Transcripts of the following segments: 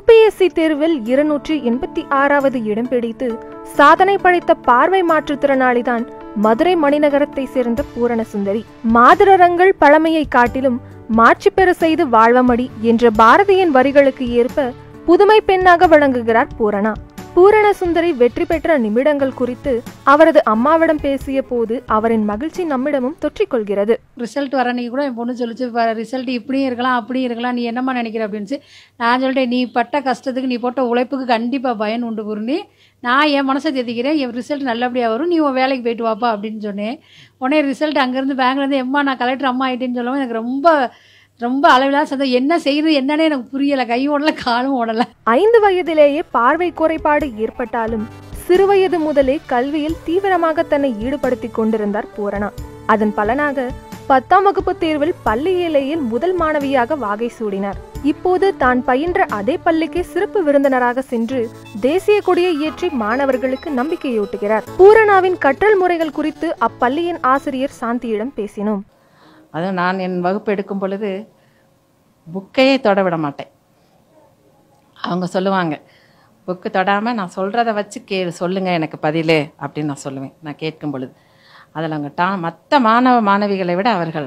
UPSC தேர்வில் இருநூற்றி எண்பத்தி ஆறாவது இடம் பிடித்து சாதனை படைத்த பார்வை மாற்றுத்திறனாளிதான் மதுரை மணிநகரத்தை சேர்ந்த பூரணசுந்தரி மாதுரரங்கள் பழமையை காட்டிலும் மாட்சி பெற செய்து வாழ்வமடி என்ற பாரதியின் வரிகளுக்கு ஏற்ப புதுமை பெண்ணாக விளங்குகிறார் பூரணா பூரணசுந்தரி வெற்றி பெற்ற நிமிடங்கள் குறித்து அவரது அம்மாவிடம் பேசிய போது அவரின் மகிழ்ச்சி நம்மிடமும் தொற்றிக்கொள்கிறது ரிசல்ட் வர அன்னைக்கு கூட என் பொண்ணு சொல்லிச்சு ரிசல்ட் இப்படியும் இருக்கலாம் அப்படியும் இருக்கலாம் நீ என்னம்மா நினைக்கிற அப்படின்னு நான் சொல்லிட்டேன் நீ பட்ட கஷ்டத்துக்கு நீ போட்ட உழைப்புக்கு கண்டிப்பாக பயன் உண்டு பூர்ணி நான் என் மனசை தேத்திக்கிறேன் என் ரிசல்ட் நல்லபடியாக வரும் நீ உன் வேலைக்கு போயிட்டு வாப்பா அப்படின்னு சொன்னேன் உடனே ரிசல்ட் அங்கேருந்து பேங்க்லேருந்து எம்மா நான் கலெக்டர் அம்மா ஆகிட்டேன்னு சொல்லவும் எனக்கு ரொம்ப ரொம்ப அளவிலான சந்தோஷம் என்ன செய்யுது என்னன்னே எனக்கு புரியலை கை ஓடலை காலும் ஓடலை ஐந்து வயதிலேயே பார்வை குறைபாடு ஏற்பட்டாலும் சிறுவயது முதலே கல்வியில் தீவிரமாக தன்னை ஈடுபடுத்திக் கொண்டிருந்தார் பூரணா அதன் பலனாக பத்தாம் வகுப்பு தேர்வில் பள்ளி ஏழையில் முதல் மாணவியாக வாகை சூடினார் இப்போது தான் பயின்ற அதே பள்ளிக்கு சிறப்பு விருந்தினராக சென்று தேசிய கொடியை ஏற்றி மாணவர்களுக்கு நம்பிக்கையூட்டுகிறார் பூரணாவின் கற்றல் முறைகள் குறித்து அப்பள்ளியின் ஆசிரியர் சாந்தியிடம் பேசினோம் அதுவும் நான் என் வகுப்பு எடுக்கும் பொழுது புக்கையே தொட விட மாட்டேன் அவங்க சொல்லுவாங்க புக்கு தொடாமல் நான் சொல்கிறத வச்சு கே சொல்லுங்கள் எனக்கு பதில் அப்படின்னு நான் சொல்லுவேன் நான் கேட்கும் பொழுது அதில் அவங்க டா மற்ற மாணவ மாணவிகளை விட அவர்கள்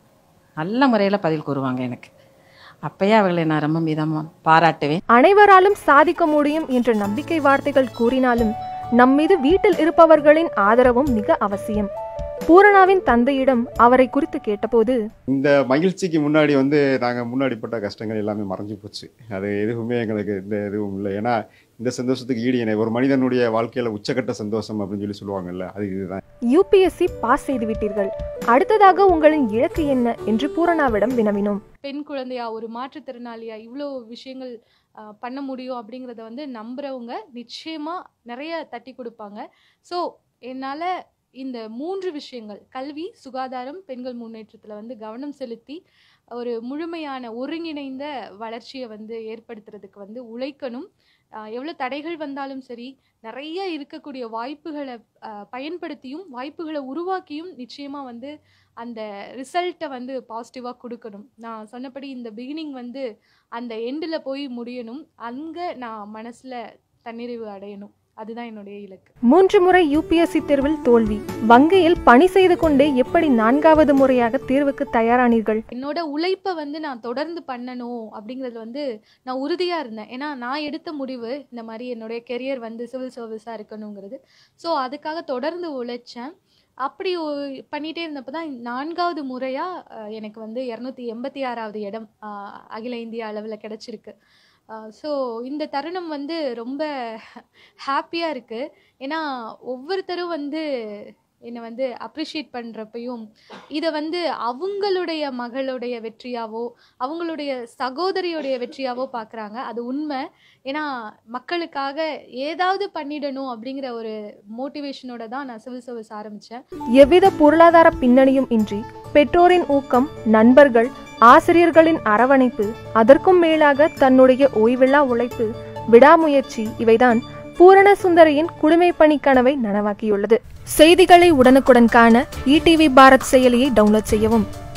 நல்ல முறையில் பதில் கூறுவாங்க எனக்கு அப்பயே அவர்களை நான் ரொம்ப மிதமாக பாராட்டுவேன் அனைவராலும் சாதிக்க முடியும் என்ற நம்பிக்கை வார்த்தைகள் கூறினாலும் நம்மீது வீட்டில் இருப்பவர்களின் ஆதரவும் மிக அவசியம் பூரணாவின் தந்தையிடம் அவரை குறித்து கேட்டபோது இந்த மகிழ்ச்சிக்கு முன்னாடி வந்து நாங்கள் முன்னாடிப்பட்ட கஷ்டங்கள் எல்லாமே மறைஞ்சு போச்சு அது எதுவுமே எங்களுக்கு இந்த எதுவும் இல்லை ஏன்னா இந்த சந்தோஷத்துக்கு ஈடு இணை ஒரு மனிதனுடைய வாழ்க்கையில உச்சக்கட்ட சந்தோஷம் அப்படின்னு சொல்லி சொல்லுவாங்கல்ல அது இதுதான் யூபிஎஸ்சி பாஸ் செய்து விட்டீர்கள் அடுத்ததாக உங்களின் இலக்கு என்ன என்று பூரணாவிடம் வினவினோம் பெண் குழந்தையா ஒரு மாற்றுத்திறனாளியா இவ்வளோ விஷயங்கள் ஆஹ், பண்ண முடியும் அப்படிங்கிறத வந்து நம்புறவங்க நிச்சயமா நிறைய தட்டி கொடுப்பாங்க ஸோ என்னால் இந்த மூன்று விஷயங்கள் கல்வி சுகாதாரம் பெண்கள் முன்னேற்றத்தில் வந்து கவனம் செலுத்தி ஒரு முழுமையான ஒருங்கிணைந்த வளர்ச்சியை வந்து ஏற்படுத்துறதுக்கு வந்து உழைக்கணும் எவ்வளோ தடைகள் வந்தாலும் சரி நிறைய இருக்கக்கூடிய வாய்ப்புகளை ஆஹ், பயன்படுத்தியும் வாய்ப்புகளை உருவாக்கியும் நிச்சயமாக வந்து அந்த ரிசல்ட்டை வந்து பாசிட்டிவாக கொடுக்கணும் நான் சொன்னபடி இந்த பிகினிங் வந்து அந்த எண்டில் போய் முடியணும் அங்கே நான் மனசில் தன்னிறைவு அடையணும் அதுதான் என்னுடைய இலக்கு மூன்று முறை யூபிஎஸ்சி தேர்வில் தோல்வி வங்கியில் பணி செய்து கொண்டே எப்படி நான்காவது முறையாக தேர்வுக்கு தயாரானீர்கள் என்னோட உழைப்பை வந்து நான் தொடர்ந்து பண்ணணும் அப்படிங்கிறது வந்து நான் உறுதியாக இருந்தேன் ஏன்னா நான் எடுத்த முடிவு இந்த மாதிரி என்னுடைய கெரியர் வந்து சிவில் சர்வீஸாக இருக்கணுங்கிறது ஸோ அதுக்காக தொடர்ந்து உழைச்சேன் அப்படி ஒ- பண்ணிட்டே இருந்தப்போ தான் நான்காவது முறையாக எனக்கு வந்து இரநூத்தி எண்பத்தி ஆறாவது இடம் அஹ், அகில இந்திய அளவில் கிடச்சிருக்கு ஸோ இந்த தருணம் வந்து ரொம்ப ஹாப்பியாக இருக்குது ஏன்னா ஒவ்வொருத்தரும் வந்து என்னை வந்து அப்ரிஷியேட் பண்ணுறப்பையும் இதை வந்து அவங்களுடைய மகளுடைய வெற்றியாவோ அவங்களுடைய சகோதரியுடைய வெற்றியாவோ பார்க்குறாங்க அது உண்மை ஏன்னா மக்களுக்காக ஏதாவது பண்ணிடணும் அப்படிங்கிற ஒரு மோட்டிவேஷனோட தான் நான் சிவில் சர்வீஸ் ஆரம்பித்தேன் எவ்வித பொருளாதார பின்னணியும் இன்றி பெற்றோரின் ஊக்கம் நண்பர்கள் ஆசிரியர்களின் அரவணைப்பு அதற்கும் மேலாக தன்னுடைய ஓய்வில்லா உழைப்பு விடாமுயற்சி இவைதான் பூரண சுந்தரியின் குடிமைப்பணி கனவை நனவாக்கியுள்ளது செய்திகளை உடனுக்குடன் காண இடிவி பாரத் செயலியை டவுன்லோட் செய்யவும்